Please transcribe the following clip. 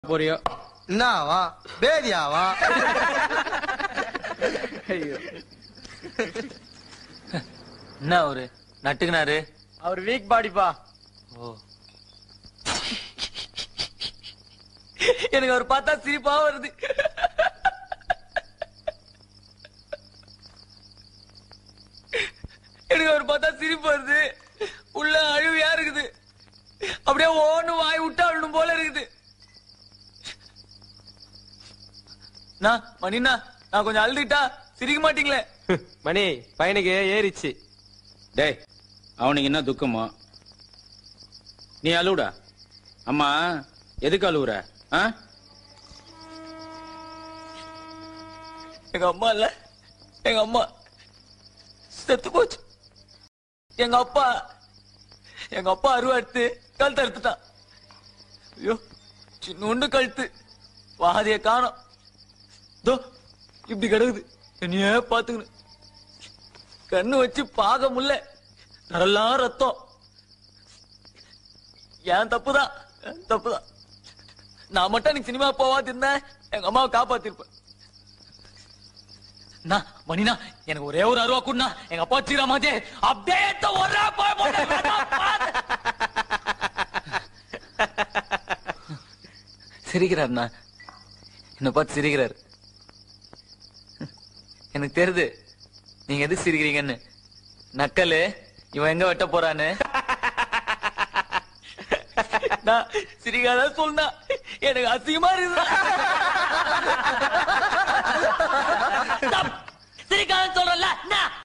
போறியோ என்னவா பேதியாவா என்ன அவரு நட்டுக்கினாரு அவர் வீக் பாடிப்பா ஓ எனக்கு அவர் பார்த்தா சிரிப்பா வருது எனக்கு அவர் பார்த்தா சிரிப்பு வருது உள்ள அழுவியா இருக்குது அப்படியே ஓன்னு வாய் விட்டு அழணும் போல இருக்குது நான் மணிண்ணா நான் கொஞ்சம் அழுதுட்டா சிரிக்க மாட்டீங்களே மணி பையனுக்கு ஏறிச்சு டேய் அவனுக்கு என்ன துக்கமோ நீ அழுவுடா அம்மா எதுக்கு அழுவுற ஆ எங்க அம்மா இல்ல எங்க அம்மா செத்து போச்சு எங்க அப்பா எங்க அப்பா அருவா எடுத்து கழுத்து அறுத்துட்டான் ஐயோ சின்னொண்டு கழுத்து வாதிய காணோம் தோ இப்படி கிடக்குது என்னையே பாத்துக்கணும் கண்ணு வச்சு பார்க்க முடியல தரெல்லாம் ரத்தம் ஏன் தப்புதான் என் தப்புதான் நான் மட்டும் எனக்கு சினிமா போவாதிருந்தேன் எங்க அம்மாவை காப்பாத்திருப்பேன் அண்ணா, மணினா எனக்கு ஒரே ஒரு அருவா கொடுண்ணா எங்க அப்பா சீரா மாதே அப்படியே எடுத்து ஒரே போய் போட்டு வேணாம், பாத்து. சிரிக்கிறாருண்ணா என்ன பார்த்து சிரிக்கிறாரு எனக்கு தெரியுது நீங்க எது சிரிக்கிறீங்கன்னு நக்கலு இவன் எங்க வெட்ட போறான்னு நான் சிரிக்காத சொன்னா எனக்கு அசிங்கமா இருக்குது சிரிக்காத சொல்றல